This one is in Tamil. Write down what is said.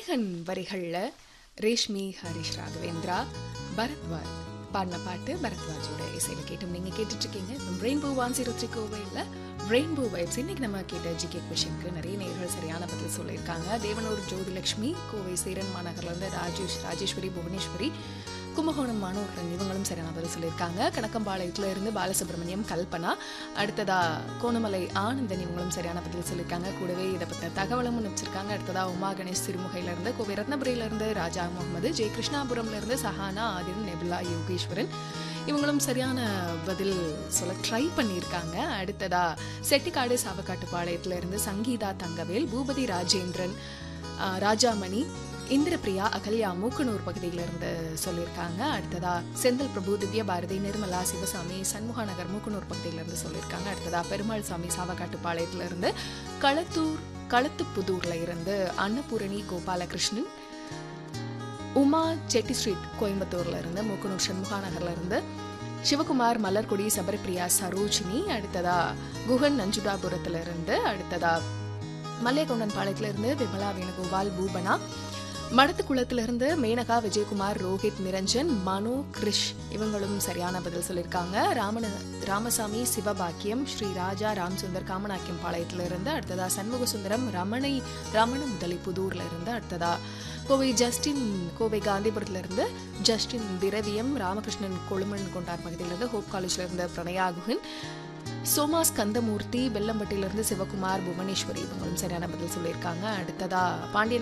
அநேகன் வரிகள்ல ரேஷ்மி ஹரிஷ் ராகவேந்திரா பரத்வாஜ் பாடின பாட்டு பரத்வாஜோட இசையில கேட்டும் நீங்க கேட்டுட்டு இருக்கீங்க ரெயின்போ ஒன் ஜீரோ த்ரீ கோவையில் ரெயின்போ வைப்ஸ் இன்னைக்கு நம்ம கேட்ட ஜிகே கொஷனுக்கு நிறைய நேர்கள் சரியான பதில் சொல்லியிருக்காங்க தேவனூர் ஜோதிலட்சுமி கோவை சேரன் மாநகர்ல இருந்து ராஜேஷ் ராஜேஸ்வரி புவனேஸ்வரி கும்பகோணம் மாணவர்கள் இவங்களும் சரியான பதில் சொல்லியிருக்காங்க கணக்கம்பாளையத்துல இருந்து பாலசுப்ரமணியம் கல்பனா அடுத்ததா கோணமலை ஆனந்தன் இவங்களும் சரியான பதில் சொல்லியிருக்காங்க கூடவே இதை பற்றின தகவலும் அனுப்பிச்சிருக்காங்க அடுத்ததா உமா கணேஷ் சிறுமுகையில இருந்து கோவை ரத்னபுரியில இருந்து ராஜா முகமது ஜெய் கிருஷ்ணாபுரம்ல இருந்து சஹானா ஆதிரன் நெபுலா யோகேஸ்வரன் இவங்களும் சரியான பதில் சொல்ல ட்ரை பண்ணியிருக்காங்க அடுத்ததா செட்டிக்காடு சாவக்காட்டுப்பாளையத்துல இருந்து சங்கீதா தங்கவேல் பூபதி ராஜேந்திரன் ஆஹ், ராஜாமணி இந்திரபிரியா அகல்யா மூக்கனூர் பகுதியில இருந்து சொல்லியிருக்காங்க அடுத்ததா செந்தில் பிரபு திவ்ய பாரதி நிர்மலா சிவசாமி சண்முகா நகர் மூக்கனூர் பகுதியில இருந்து சொல்லியிருக்காங்க அடுத்ததா பெருமாள் சாமி சாவக்காட்டுப்பாளையத்துல இருந்து களத்தூர் களத்துப்புதூர்ல இருந்து அன்னபூரணி கோபாலகிருஷ்ணன் உமா செட்டி ஸ்ட்ரீட் கோயம்புத்தூர்ல இருந்து மூக்கனூர் சண்முகா நகர்ல இருந்து சிவகுமார் மலர்கொடி சபரிபிரியா சரோஜினி அடுத்ததா குகன் நஞ்சுடாபுரத்துல இருந்து அடுத்ததா மல்லையகவுண்டன் பாளையத்துல இருந்து விமலா வேணுகோபால் பூபனா மடத்துக்குளத்துல இருந்து மேனகா விஜயகுமார் ரோஹித் நிரஞ்சன் மனு கிரிஷ் இவங்களும் சரியான பதில் சொல்லியிருக்காங்க ராமன ராமசாமி சிவபாக்கியம் ஸ்ரீ ராஜா ராம்சுந்தர் காமநாக்கியம் பாளையத்துல இருந்து அடுத்ததா சண்முக சுந்தரம் ரமணை ரமண முதலி புதூர்ல இருந்து அடுத்ததா கோவை ஜஸ்டின் கோவை காந்திபுரத்துல இருந்து ஜஸ்டின் திரவியம் ராமகிருஷ்ணன் கொழுமன் கொண்டார் பகுதியில இருந்து ஹோப் காலேஜ்ல இருந்து பிரணயா குஹன் சோமா ஸ்கந்தமூர்த்தி வெள்ளம்பட்டியிலிருந்து சிவகுமார் புவனேஸ்வரி இவங்களும் சரியான பதில் சொல்லியிருக்காங்க அடுத்ததா பாண்டியன்